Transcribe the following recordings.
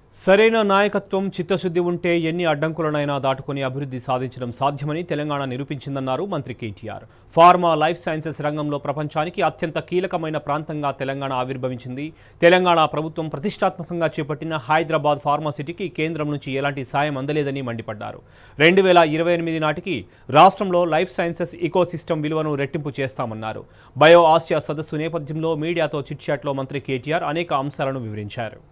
సరైన నాయకత్వం చిత్తశుద్ధి ఉంటే ఎన్ని అడ్డంకులనైనా దాటుకుని అభివృద్ధి సాధించడం సాధ్యమని తెలంగాణ నిరూపించిందన్నారు మంత్రి కేటీఆర్ ఫార్మా లైఫ్ సైన్సెస్ రంగంలో ప్రపంచానికి అత్యంత కీలకమైన ప్రాంతంగా తెలంగాణ ఆవిర్భవించింది తెలంగాణ ప్రభుత్వం ప్రతిష్టాత్మకంగా చేపట్టిన హైదరాబాద్ ఫార్మాసిటీకి కేంద్రం నుంచి ఎలాంటి సాయం అందలేదని మండిపడ్డారు రెండు వేల ఇరవై ఎనిమిది నాటికి రాష్ట్రంలో లైఫ్ సైన్సెస్ ఇకోసిస్టమ్ విలువను రెట్టింపు చేస్తామన్నారు బయో ఆసియా సదస్సు నేపథ్యంలో మీడియాతో చిట్చాట్లో మంత్రి కేటీఆర్ అనేక అంశాలను వివరించారు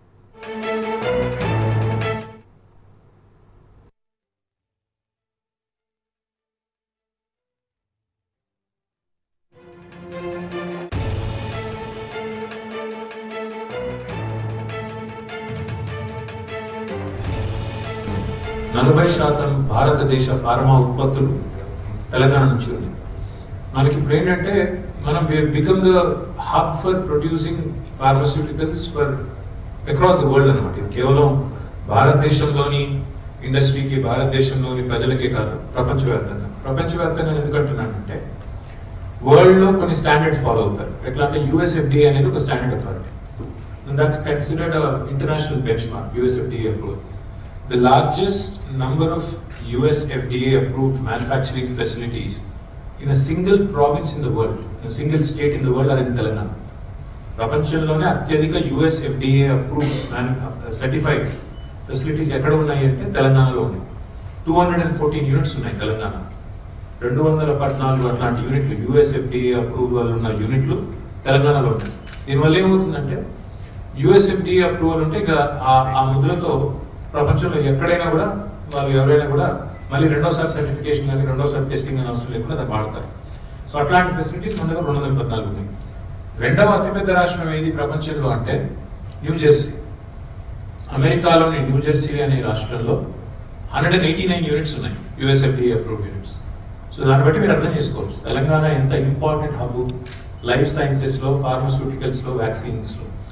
నలభై శాతం భారతదేశ ఫార్మా ఉత్పత్తులు తెలంగాణ నుంచి ఉన్నాయి మనకి ఇప్పుడు ఏంటంటే మనం become the hub for producing pharmaceuticals for across the world అనమాట ఇది కేవలం భారతదేశంలోని ఇండస్ట్రీకి భారతదేశంలోని ప్రజలకే కాదు ప్రపంచవ్యాప్తంగా ప్రపంచవ్యాప్తంగా నేను ఎందుకు అంటున్నానంటే వరల్డ్ లో కొన్ని స్టాండర్డ్స్ ఫాలో అవుతారు ఎట్లా అంటే యుఎస్ఎఫ్డిఏ అనేది ఒక standard authority that's considered international benchmark USFDA approval the largest number of US FDA approved manufacturing facilities in a single province in the world, in a single state in the world are in Telangana. ప్రపంచంలోనే అత్యధిక US FDA approved certified facilities ఎక్కడ ఉన్నాయి అంటే తెలంగాణలో ఉన్నాయి two hundred and fourteen units ఉన్నాయి తెలంగాణ రెండు వందల పద్నాలుగు అట్లాంటి యూనిట్లు యుఎస్ ఎఫ్డిఏ అప్రూవల్ ఉన్న యూనిట్లు తెలంగాణలో ఉన్నాయి దీనివల్ల ఏమవుతుందంటే యుఎస్ ఎఫ్డిఏ అప్రూవల్ ఉంటే ఇక ఆ- ఆ ముద్రతో ప్రపంచంలో ఎక్కడైనా కూడా వాళ్ళు ఎవరైనా కూడా మళ్ళీ రెండోసారి సర్టిఫికేషన్ కానీ రెండోసారి టెస్టింగ్ అని అవసరం లేకుండా దాన్ని వాడతారు సో అట్లాంటి ఫెసిలిటీస్ మన దగ్గర రెండు వందల పద్నాలుగు ఉన్నాయి రెండవ అతిపెద్ద రాష్ట్రం ఏది ప్రపంచంలో అంటే న్యూ జెర్సీ అమెరికాలోని న్యూ జెర్సీ అనే రాష్ట్రంలో hundred and eighty nine units ఉన్నాయి యుఎస్ఎఫ్డి అప్రూవ్ యూనిట్స్ సో దాన్ని బట్టి మీరు అర్థం చేసుకోవచ్చు తెలంగాణ ఎంత ఇంపార్టెంట్ హబ్ లైఫ్ సైన్సెస్లో ఫార్మస్యూటికల్స్లో వ్యాక్సిన్స్లో